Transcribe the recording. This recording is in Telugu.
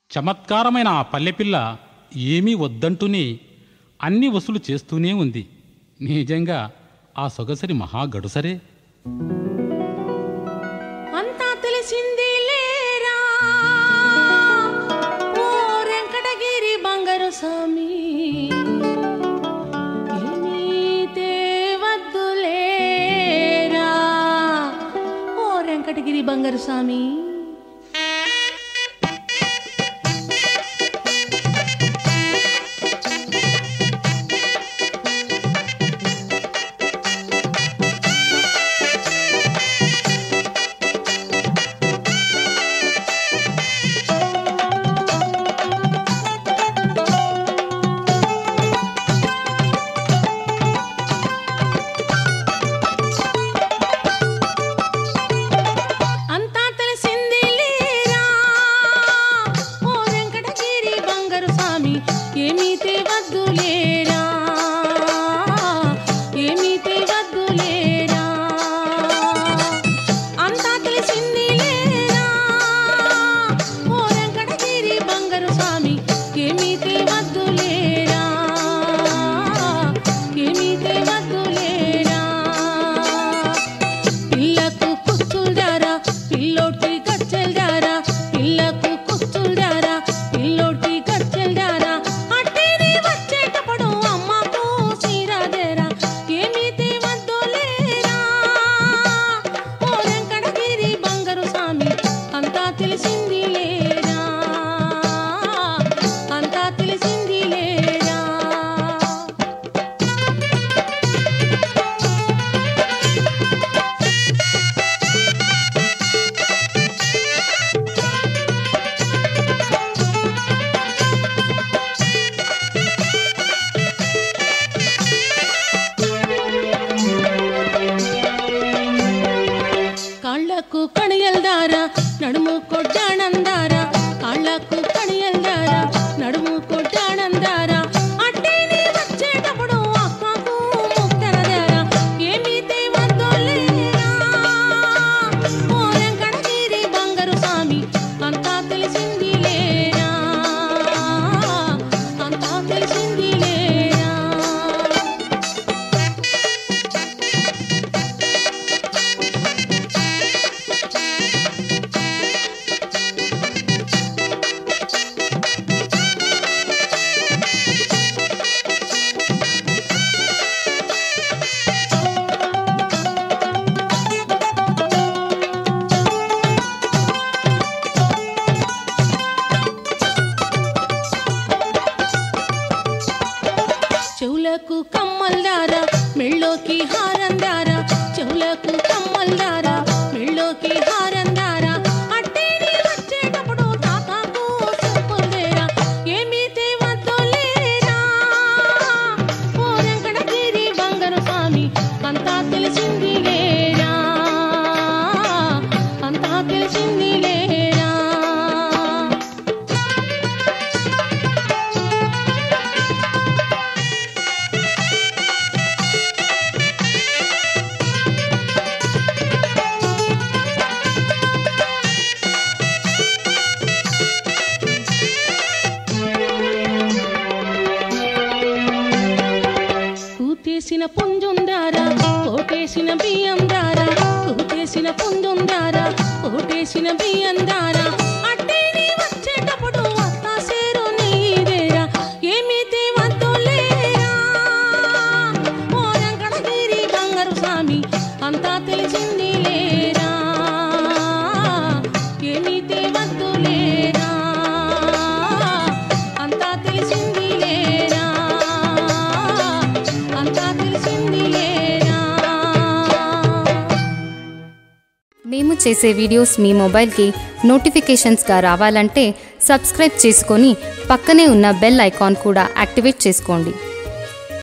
చమత్కారమైన ఆ పల్లెపిల్ల ఏమీ వద్దంటూనే అన్ని వసూలు చేస్తూనే ఉంది నిజంగా ఆ సొగసరి మహా గడుసరే అంతా తెలిసింది లేరా ఓ వెంకటగిరి బంగారు స్వామి ఏమీ తేవద్దులేరా ఓ వెంకటగిరి బంగారు స్వామి అంతా తెలిసింది లేరా ఓ వెంకటగిరి బంగారు స్వామి ఏమీ తేవద్దు లేరా ఏమీ తేవద్దు లేరా అంతా తెలిసింది లేరా ఓ వెంకటగిరి బంగారు స్వామి ఏమీ తేవద్దు లేరా ఏమీ తేవద్దు లేరా పిల్లకు కుచ్చుల్దారా పిల్లోటి గచ్చెల్దారా పిల్లకు కుచ్చుల్దారా పిల్లోటి గచ్చెల్దారా అట్టేనే వచ్చేటప్పుడు అమ్మకు సీరాదేరా ఏమీ తేవద్దులేరా ఓ వెంకటగిరి బంగారు స్వామి అంతా తెలిసింది లేరా అంతా తెలిసింది లేరా కాళ్ళకు కణియల్దార నడుము కొడ్డానందార కాళ్ళకు కణియల్దార నడుము కొడ్డానందార అట్టేనే వచ్చేటప్పుడు అక్కకు ముక్తరదార ఏమీ తేవద్దులేరా ఓ వెంకటగిరి బంగారు స్వామి అంతా తెలిసింది లేరా అంతా తెలిసింది లేరా చెవులకు కమ్మల్దారా మెళ్ళోకి హారందారా చెవులకు కమ్మల్దారా మెళ్ళోకి హారందారా అట్టేని వచ్చేటప్పుడు తాతాకు చెప్పులేరా ఏమీ తేవద్దులేరా ఓ వెంకటగిరి బంగారు స్వామి అంతా తెలిసింది లేరా అంతా తెలిసింది లేరా కూతేసిన పుంజుందారా కోటేసిన బియ్యం దారా కూతేసిన పుంజుందారా కోటేసిన బియ్యం దారా అట్టేని వచ్చేటప్పుడు వత్తా సేరు నీదేరా ఏమీ తేవద్దులేరా ఓ వెంకటగిరి బంగారు స్వామి అంతా తెలిసింది లేరా ఏమీ తేవద్దులేరా అంతా తెలిసింది లేరా అంతా తెలిసింది లేరా మేము చేసే వీడియోస్ మీ మొబైల్కి నోటిఫికేషన్స్గా రావాలంటే సబ్స్క్రైబ్ చేసుకొని పక్కనే ఉన్న బెల్ ఐకాన్ కూడా యాక్టివేట్ చేసుకోండి